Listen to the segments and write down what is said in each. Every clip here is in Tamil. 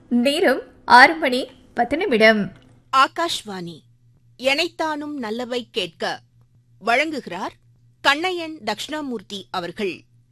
நேரம் ஆறு மணி பத்து நிமிடம் ஆகாஷ்வாணி எனைத்தானும் நல்லவை கேட்க வழங்குகிறார் கண்ணையன் தக்ஷணாமூர்த்தி அவர்கள்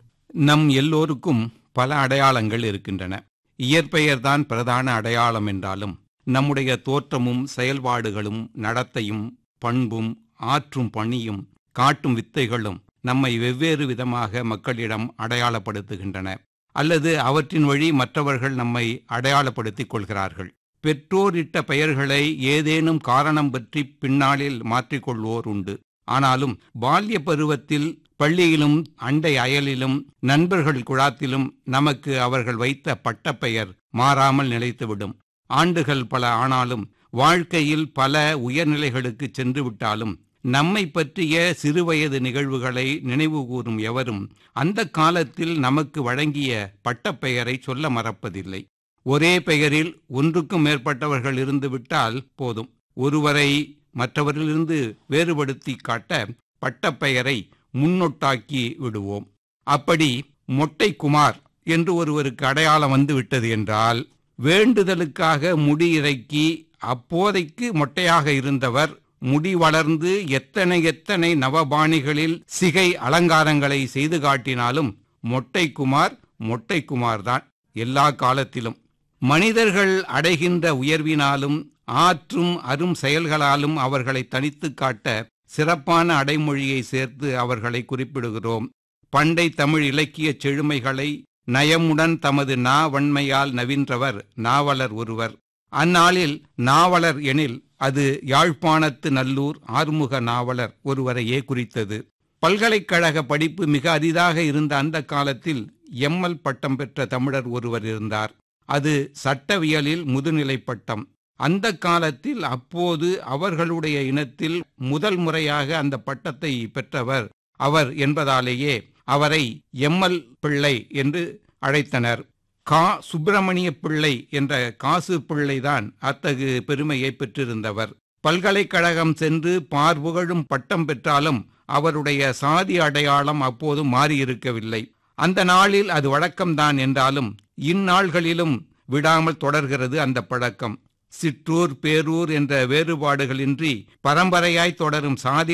நம் எல்லோருக்கும் பல அடையாளங்கள் இருக்கின்றன இயற்பெயர்தான் பிரதான அடையாளம் என்றாலும் நம்முடைய தோற்றமும் செயல்பாடுகளும் நடத்தையும் பண்பும் ஆற்றும் பணியும் காட்டும் வித்தைகளும் நம்மை வெவ்வேறு விதமாக மக்களிடம் அடையாளப்படுத்துகின்றன அல்லது அவற்றின் வழி மற்றவர்கள் நம்மை அடையாளப்படுத்திக் கொள்கிறார்கள் பெற்றோரிட்ட பெயர்களை ஏதேனும் காரணம் பற்றி பின்னாளில் மாற்றிக்கொள்வோர் உண்டு ஆனாலும் பால்ய பருவத்தில் பள்ளியிலும் அண்டை அயலிலும் நண்பர்கள் குழாத்திலும் நமக்கு அவர்கள் வைத்த பட்டப்பெயர் மாறாமல் நிலைத்துவிடும் ஆண்டுகள் பல ஆனாலும் வாழ்க்கையில் பல உயர்நிலைகளுக்கு சென்று விட்டாலும் நம்மை பற்றிய சிறுவயது நிகழ்வுகளை நினைவுகூரும் எவரும் அந்த காலத்தில் நமக்கு வழங்கிய பட்டப்பெயரை சொல்ல மறப்பதில்லை ஒரே பெயரில் ஒன்றுக்கும் மேற்பட்டவர்கள் இருந்து விட்டால் போதும் ஒருவரை மற்றவரிலிருந்து வேறுபடுத்தி காட்ட பட்டப்பெயரை முன்னொட்டாக்கி விடுவோம் அப்படி மொட்டை குமார் என்று ஒருவருக்கு அடையாளம் வந்துவிட்டது என்றால் வேண்டுதலுக்காக முடி இறக்கி அப்போதைக்கு மொட்டையாக இருந்தவர் முடி வளர்ந்து எத்தனை எத்தனை நவபாணிகளில் சிகை அலங்காரங்களை செய்து காட்டினாலும் மொட்டை குமார் மொட்டை குமார்தான் எல்லா காலத்திலும் மனிதர்கள் அடைகின்ற உயர்வினாலும் ஆற்றும் அரும் செயல்களாலும் அவர்களை தனித்து காட்ட சிறப்பான அடைமொழியை சேர்த்து அவர்களை குறிப்பிடுகிறோம் பண்டை தமிழ் இலக்கிய செழுமைகளை நயமுடன் தமது நாவன்மையால் நவின்றவர் நாவலர் ஒருவர் அந்நாளில் நாவலர் எனில் அது யாழ்ப்பாணத்து நல்லூர் ஆறுமுக நாவலர் ஒருவரையே குறித்தது பல்கலைக்கழக படிப்பு மிக அரிதாக இருந்த அந்த காலத்தில் எம்எல் பட்டம் பெற்ற தமிழர் ஒருவர் இருந்தார் அது சட்டவியலில் முதுநிலை பட்டம் அந்த காலத்தில் அப்போது அவர்களுடைய இனத்தில் முதல் முறையாக அந்த பட்டத்தை பெற்றவர் அவர் என்பதாலேயே அவரை எம்எல் பிள்ளை என்று அழைத்தனர் கா சுப்பிரமணிய பிள்ளை என்ற காசு பிள்ளைதான் அத்தகு பெருமையை பெற்றிருந்தவர் பல்கலைக்கழகம் சென்று பார்புகழும் பட்டம் பெற்றாலும் அவருடைய சாதி அடையாளம் அப்போது மாறியிருக்கவில்லை அந்த நாளில் அது வழக்கம்தான் என்றாலும் இந்நாள்களிலும் விடாமல் தொடர்கிறது அந்த பழக்கம் சிற்றூர் பேரூர் என்ற வேறுபாடுகளின்றி பரம்பரையாய் தொடரும் சாதி